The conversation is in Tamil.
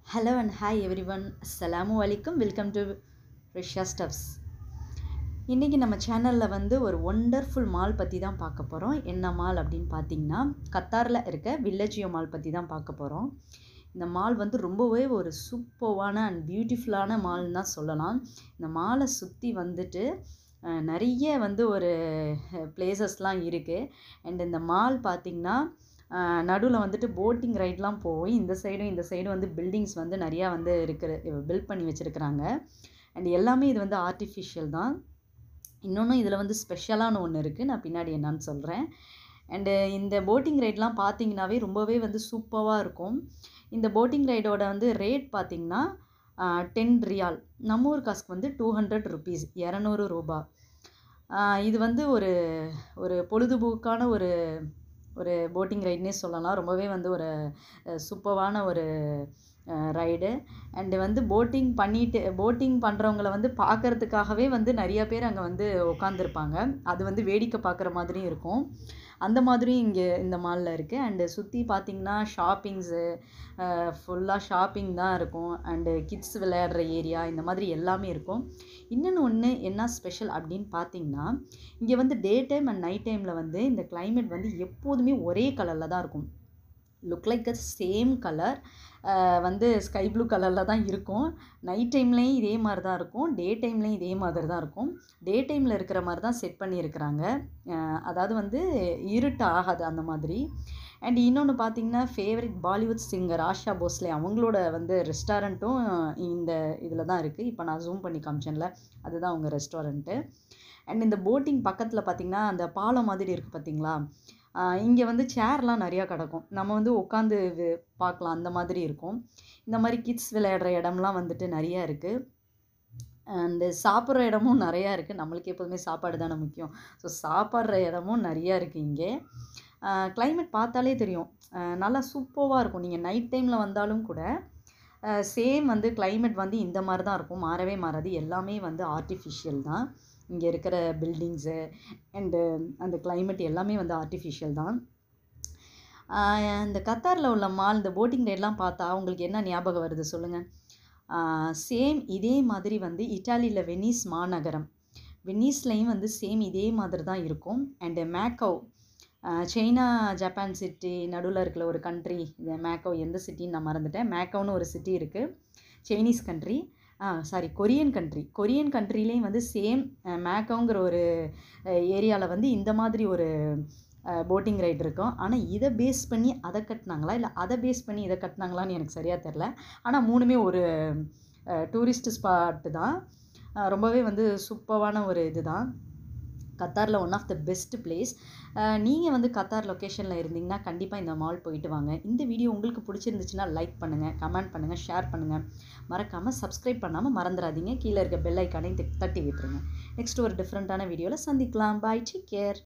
hello and hi everyone அஸ்ஸலாமு அலைக்கும் வெல்கம் டு ரிஷா ஸ்டப்ஸ் இன்றைக்கி நம்ம சேனலில் வந்து ஒரு ஒண்டர்ஃபுல் மால் பற்றி தான் பார்க்க போகிறோம் என்ன மால் அப்படின்னு பார்த்தீங்கன்னா கத்தாரில் இருக்க வில்லேஜியோ மால் பற்றி தான் பார்க்க போகிறோம் இந்த மால் வந்து ரொம்பவே ஒரு சூப்பர்வான அண்ட் பியூட்டிஃபுல்லான மால்னு தான் சொல்லலாம் இந்த மாலை சுற்றி வந்துட்டு அஹ், நிறைய வந்து ஒரு பிளேசஸ்லாம் இருக்குது அண்ட் இந்த மால் பார்த்திங்கன்னா நடுவில் வந்துட்டு போட்டிங் ரைட்லாம் போய் இந்த சைடும் இந்த சைடும் வந்து பில்டிங்ஸ் வந்து நிறையா வந்து இருக்கிற பில்ட் பண்ணி வச்சுருக்குறாங்க அண்ட் எல்லாமே இது வந்து ஆர்டிஃபிஷியல் தான் இன்னொன்று இதில் வந்து ஸ்பெஷலான ஒன்று இருக்குது நான் பின்னாடி என்னன்னு சொல்கிறேன் அண்டு இந்த போட்டிங் ரைட்லாம் பார்த்தீங்கன்னாவே ரொம்பவே வந்து சூப்பராக இருக்கும் இந்த போட்டிங் ரைடோட வந்து ரேட் பார்த்தீங்கன்னா டென் ரியால் நம்ம ஊர் காசுக்கு வந்து டூ ஹண்ட்ரட் ருபீஸ் இரநூறு ரூபா ஆஹ் இது வந்து ஒரு ஒரு பொழுதுபோக்கான ஒரு ஒரு போட்டிங் ரைட்னே சொல்லலாம் ரொம்பவே வந்து ஒரு சூப்பரான ஒரு ரைடு அண்டு வந்து போட்டிங் பண்ணிட்டு போட்டிங் பண்ணுறவங்கள வந்து பார்க்கறதுக்காகவே வந்து நிறைய பேர் அங்கே வந்து உட்காந்துருப்பாங்க அது வந்து வேடிக்கை பார்க்குற மாதிரியும் இருக்கும் அந்த மாதிரியும் இங்கே இந்த மாலில் இருக்குது அண்டு சுற்றி பார்த்தீங்கன்னா ஷாப்பிங்ஸு ஃபுல்லாக ஷாப்பிங் தான் இருக்கும் அண்டு கிட்ஸ் விளையாடுற ஏரியா இந்த மாதிரி எல்லாமே இருக்கும் இன்னொன்று ஒன்று என்ன ஸ்பெஷல் அப்படின்னு பார்த்தீங்கன்னா இங்கே வந்து டே டைம் அண்ட் நைட் டைமில் வந்து இந்த climate வந்து எப்போதுமே ஒரே கலரில் தான் இருக்கும் look like a same colour வந்து ஸ்கை ப்ளூ கலரில் தான் இருக்கும் நைட் டைம்லேயும் இதே மாதிரி தான் இருக்கும் டே டைம்லேயும் இதே மாதிரி தான் இருக்கும் டே டைமில் இருக்கிற மாதிரி தான் செட் பண்ணியிருக்கிறாங்க அஹ் அதாவது வந்து இருட்டு ஆகாது அந்த மாதிரி அண்ட் இன்னொன்று பார்த்தீங்கன்னா favourite Bollywood singer Asha Bhosle அவங்களோட வந்து ரெஸ்டாரண்ட்டும் இந்த இதில் தான் இருக்குது இப்போ நான் ஜூம் பண்ணி காமிச்சேன்ல அதுதான் அவங்க ரெஸ்டாரண்ட்டு அண்ட் இந்த போட்டிங் பக்கத்தில் பார்த்தீங்கன்னா அந்த பாலம் மாதிரி இருக்குது பார்த்தீங்களா இங்கே வந்து சேர்லாம் நிறையா கிடக்கும் நம்ம வந்து உட்காந்து பார்க்கலாம் அந்த மாதிரி இருக்கும் இந்த மாதிரி கிட்ஸ் விளையாடுற இடம்லாம் வந்துட்டு நிறையா இருக்குது அண்டு சாப்பிட்ற இடமும் நிறையா இருக்குது நம்மளுக்கு எப்போதுமே சாப்பாடு தானே முக்கியம் ஸோ சாப்பிட்ற இடமும் நிறையா இருக்குது இங்கே climate பார்த்தாலே தெரியும் அஹ் நல்லா சூப்பராக இருக்கும் நீங்கள் நைட் டைமில் வந்தாலும் கூட சேம் வந்து climate வந்து இந்த மாதிரி தான் இருக்கும் மாறவே மாறாது எல்லாமே வந்து ஆர்டிஃபிஷியல் தான் இங்கே இருக்கிற பில்டிங்ஸு அண்டு அந்த climate எல்லாமே வந்து ஆர்டிஃபிஷியல் தான் ஆஹ் இந்த கத்தாரில் உள்ள மால் இந்த போட்டிங் ரைட்லாம் பார்த்தா உங்களுக்கு என்ன ஞாபகம் வருது சொல்லுங்கள் சேம் இதே மாதிரி வந்து இட்டாலியில் வெனிஸ் மாநகரம் வெனிஸ்லையும் வந்து சேம் இதே மாதிரி தான் இருக்கும் and Macau China Japan city நடுவில் இருக்கிற ஒரு கண்ட்ரி இந்த மேக்கவ் எந்த சிட்டின்னு நான் மறந்துட்டேன் மேக்கவ்னு ஒரு சிட்டி இருக்குது Chinese country sorry Korean country Korean கண்ட்ரிலேயும் வந்து சேம் மேக்கோங்கிற ஒரு ஏரியாவில் வந்து இந்த மாதிரி ஒரு போட்டிங் ரைட் இருக்கும் ஆனால் இதை பேஸ் பண்ணி அதை கட்டினாங்களா இல்லை அதை பேஸ் பண்ணி இதை கட்டினாங்களான்னு எனக்கு சரியாக தெரில ஆனால் மூணுமே ஒரு டூரிஸ்ட் ஸ்பாட்டு தான் அஹ் ரொம்பவே வந்து சூப்பரான ஒரு இது தான் கத்தாரில் one of the best place நீங்கள் வந்து கத்தார் லொக்கேஷனில் இருந்தீங்கன்னா கண்டிப்பாக இந்த மால் போயிட்டு வாங்க இந்த வீடியோ உங்களுக்கு பிடிச்சிருந்துச்சுன்னா லைக் பண்ணுங்கள் கமெண்ட் பண்ணுங்கள் ஷேர் பண்ணுங்கள் மறக்காமல் சப்ஸ்கிரைப் பண்ணாமல் மறந்துடாதீங்க கீழே இருக்க பெல் ஐக்கானையும் தட்டி விட்டுருங்க நெக்ஸ்ட் ஒரு டிஃப்ரெண்ட்டான வீடியோவில் சந்திக்கலாம் பாய் டேக் கேர்